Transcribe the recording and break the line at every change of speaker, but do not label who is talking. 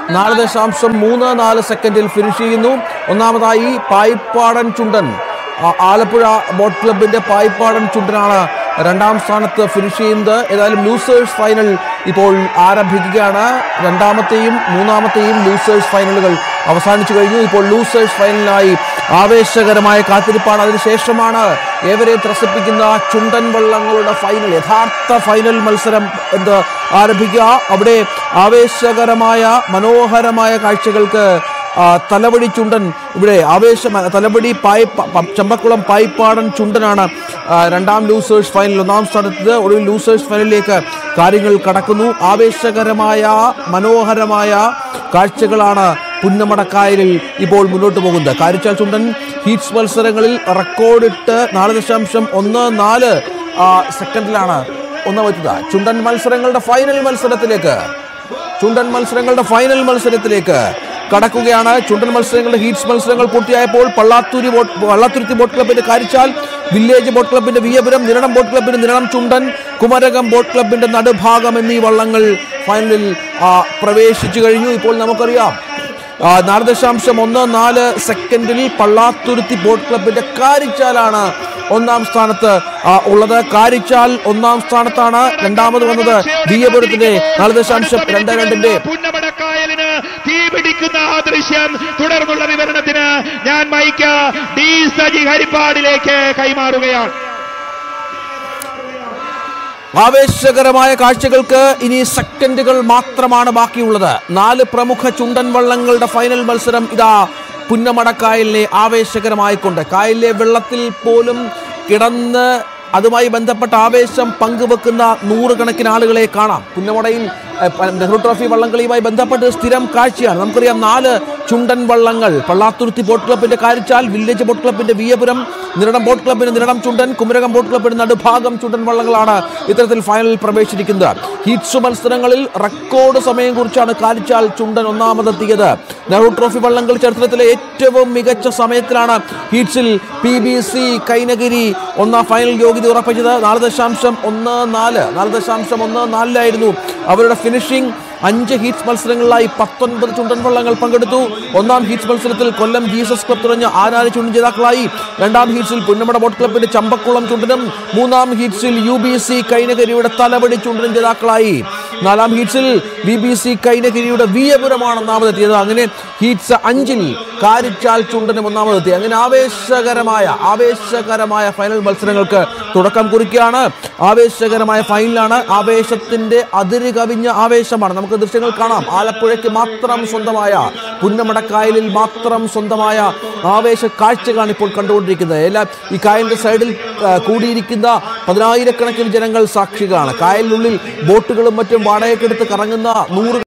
നാല് ദശാംശം മൂന്ന് നാല് സെക്കൻഡിൽ ഫിനിഷ് ചെയ്യുന്നു ഒന്നാമതായി പായിപ്പാടൻ ചുണ്ടൻ ആ, ആലപ്പുഴ ബോട്ട് ക്ലബിന്റെ പായിപ്പാടൻ ചുണ്ടനാണ് രണ്ടാം സ്ഥാനത്ത് ഫിനിഷ് ചെയ്യുന്നത് ഏതായാലും ലൂസേഴ്സ് ഫൈനൽ ഇപ്പോൾ ആരംഭിക്കുകയാണ് രണ്ടാമത്തെയും മൂന്നാമത്തെയും ലൂസേഴ്സ് ഫൈനലുകൾ അവസാനിച്ചു കഴിഞ്ഞു ഇപ്പോൾ ലൂസേഴ്സ് ഫൈനലിനായി ആവേശകരമായ കാത്തിരിപ്പാണ് അതിനുശേഷമാണ് ഏവരെയും ത്രസിപ്പിക്കുന്ന ചുണ്ടൻ വള്ളങ്ങളുടെ ഫൈനൽ യഥാർത്ഥ ഫൈനൽ മത്സരം എന്ത് ആരംഭിക്കുക അവിടെ ആവേശകരമായ മനോഹരമായ കാഴ്ചകൾക്ക് ആ, തലവടി ചുണ്ടൻ ഇവിടെ ആവേശം തലവടി പായ് ചമ്പക്കുളം പായിപ്പാടൻ ചുണ്ടനാണ് ആ, രണ്ടാം ലൂസേഴ്സ് ഫൈനൽ ഒന്നാം സ്ഥാനത്ത് ഒടുവിൽ ലൂസേഴ്സ് ഫൈനലിലേക്ക് കാര്യങ്ങൾ കടക്കുന്നു ആവേശകരമായ മനോഹരമായ കാഴ്ചകളാണ് പുന്നമടക്കായലിൽ ഇപ്പോൾ മുന്നോട്ട് പോകുന്നത് കാരിച്ചാൽ ചുണ്ടൻ ഹീറ്റ്സ് മത്സരങ്ങളിൽ റെക്കോർഡിട്ട് നാല് ദശാംശം ഒന്ന് നാല് ആ, സെക്കൻഡിലാണ് ഒന്നാമത്തത് ചുണ്ടൻ മത്സരങ്ങളുടെ ഫൈനൽ മത്സരത്തിലേക്ക് ചുണ്ടൻ മത്സരങ്ങളുടെ ഫൈനൽ മത്സരത്തിലേക്ക് കടക്കുകയാണ് ചുണ്ടൻ മത്സരങ്ങളുടെ ഹീറ്റ്സ് മത്സരങ്ങൾ പൂർത്തിയായപ്പോൾ പള്ളാത്തൂരി ബോട്ട് പള്ളാത്തുരുത്തി ബോട്ട് ക്ലബിന്റെ കാരിച്ചാൽ വില്ലേജ് ബോട്ട് ക്ലബിന്റെ വിയപുരം നിരണം ബോട്ട് ക്ലബിന്റെ നിരണം ചുണ്ടൻ കുമരകം ബോട്ട് ക്ലബിന്റെ നടുഭാഗം എന്നീ വള്ളങ്ങൾ ഫൈനലിൽ ആ, പ്രവേശിച്ചു കഴിഞ്ഞു ഇപ്പോൾ നമുക്കറിയാം ആ, നാല് ദശാംശം ഒന്ന് നാല് സെക്കൻഡിൽ പള്ളാത്തുരുത്തി ബോട്ട് ക്ലബിന്റെ കാരിച്ചാലാണ് ഒന്നാം സ്ഥാനത്ത് ആ, ഉള്ളത് കാരിച്ചാൽ ഒന്നാം സ്ഥാനത്താണ് രണ്ടാമത് വന്നത് വിയപുരത്തിന്റെ നാല് ദശാംശം രണ്ട് രണ്ടിന്റെ
പുന്നമടക്കായലിന് തീ പിടിക്കുന്ന ആ ദൃശ്യം തുടർന്നുള്ള വിവരണത്തിന് ഞാൻ മൈക്ക് ഡി സജി ഹരിപ്പാടിലേക്ക് കൈമാറുകയാണ്
ആവേശകരമായ കാഴ്ചകൾക്ക് ഇനി സെക്കൻഡുകൾ മാത്രമാണ് ബാക്കിയുള്ളത് നാല് പ്രമുഖ ചുണ്ടൻ വള്ളങ്ങളുടെ ഫൈനൽ മത്സരം ഇതാ പുന്നമടക്കായലിനെ ആവേശകരമായിക്കൊണ്ട് കായലിലെ വെള്ളത്തിൽ പോലും കിടന്ന് അതുമായി ബന്ധപ്പെട്ട ആവേശം പങ്കുവെക്കുന്ന നൂറുകണക്കിന് ആളുകളെ കാണാം പുന്നമടയിൽ ഏഹ്, പ- നെഹ്റു ട്രോഫി വള്ളംകളിയുമായി ബന്ധപ്പെട്ട് സ്ഥിരം കാഴ്ചയാണ് നമുക്കറിയാം നാല് ചുണ്ടൻ വള്ളങ്ങൾ പള്ളാത്തുരുത്തി ബോട്ട് ക്ലബിന്റെ കാരിച്ചാൽ വില്ലേജ് ബോട്ട് ക്ലബിന്റെ വിയപുരം നിരണം ബോട്ട് ക്ലബിന്റെ നിരണം ചുണ്ടൻ കുമരകം ബോട്ട് ക്ലബിന്റെ നടുഭാഗം ചുണ്ടൻ വള്ളങ്ങളാണ് ഇത്തരത്തിൽ ഫൈനലിൽ പ്രവേശിച്ചിരിക്കുന്നത് ഹീറ്റ്സ് മത്സരങ്ങളിൽ റെക്കോർഡ് സമയം കുറിച്ചാണ് കാരിച്ചാൽ ചുണ്ടൻ ഒന്നാമതെത്തിയത് നെഹ്റു ട്രോഫി വള്ളംകളി ചരിത്രത്തിലെ ഏറ്റവും മികച്ച സമയത്തിലാണ് ഹീറ്റ്സിൽ പി ബി സി കൈനഗിരി ഒന്നാം ഫൈനൽ യോഗ്യത ഉറപ്പിച്ചത് നാല് ദശാംശം ഒന്ന് നാല് നാല് ദശാംശം ഒന്ന് നാലിലായിരുന്നു അവരുടെ ഫിനിഷിംഗ് അഞ്ച് ഹീറ്റ്സ് മത്സരങ്ങളിലായി പത്തൊൻപത് ചുണ്ടൻ വള്ളങ്ങൾ പങ്കെടുത്തു ഒന്നാം ഹീറ്റ്സ് മത്സരത്തിൽ കൊല്ലം ജീസസ് ക്ലബ് തുടങ്ങിയ ആനാല് ചുണ്ടൻ ജേതാക്കളായി രണ്ടാം ഹീറ്റ്സിൽ പുന്നമട ബോട്ട് ക്ലബിന്റെ ചമ്പക്കുളം ചുണ്ടനും മൂന്നാം ഹീറ്റ്സിൽ യു ബി സി കൈനഗിരിയുടെ തലവടി ചുണ്ടനും ജേതാക്കളായി നാലാം ഹീറ്റ്സിൽ ബി ബി സി കൈനഗിരിയുടെ വിയപുരമാണ് ഒന്നാമതെത്തിയത് അങ്ങനെ ഹീറ്റ്സ് അഞ്ചിൽ കാരിച്ചാൽ ചുണ്ടനും ഒന്നാമതെത്തി അങ്ങനെ ആവേശകരമായ ആവേശകരമായ ഫൈനൽ മത്സരങ്ങൾക്ക് തുടക്കം കുറിക്കുകയാണ് ആവേശകരമായ ഫൈനലാണ് ആവേശത്തിന്റെ അതിര് കവിഞ്ഞ ആവേശമാണ് നമുക്ക് ദൃശ്യങ്ങൾ കാണാം ആലപ്പുഴയ്ക്ക് മാത്രം സ്വന്തമായ പുന്നമടക്കായലിൽ മാത്രം സ്വന്തമായ ആവേശ കാഴ്ചകളാണ് ഇപ്പോൾ കണ്ടുകൊണ്ടിരിക്കുന്നത് എല്ലാ ഈ കായലിന്റെ സൈഡിൽ ആ, കൂടിയിരിക്കുന്ന പതിനായിരക്കണക്കിന് ജനങ്ങൾ സാക്ഷികളാണ് കായലിനുള്ളിൽ ബോട്ടുകളും മറ്റും വാടകയ്ക്കെടുത്ത് കറങ്ങുന്ന നൂറ്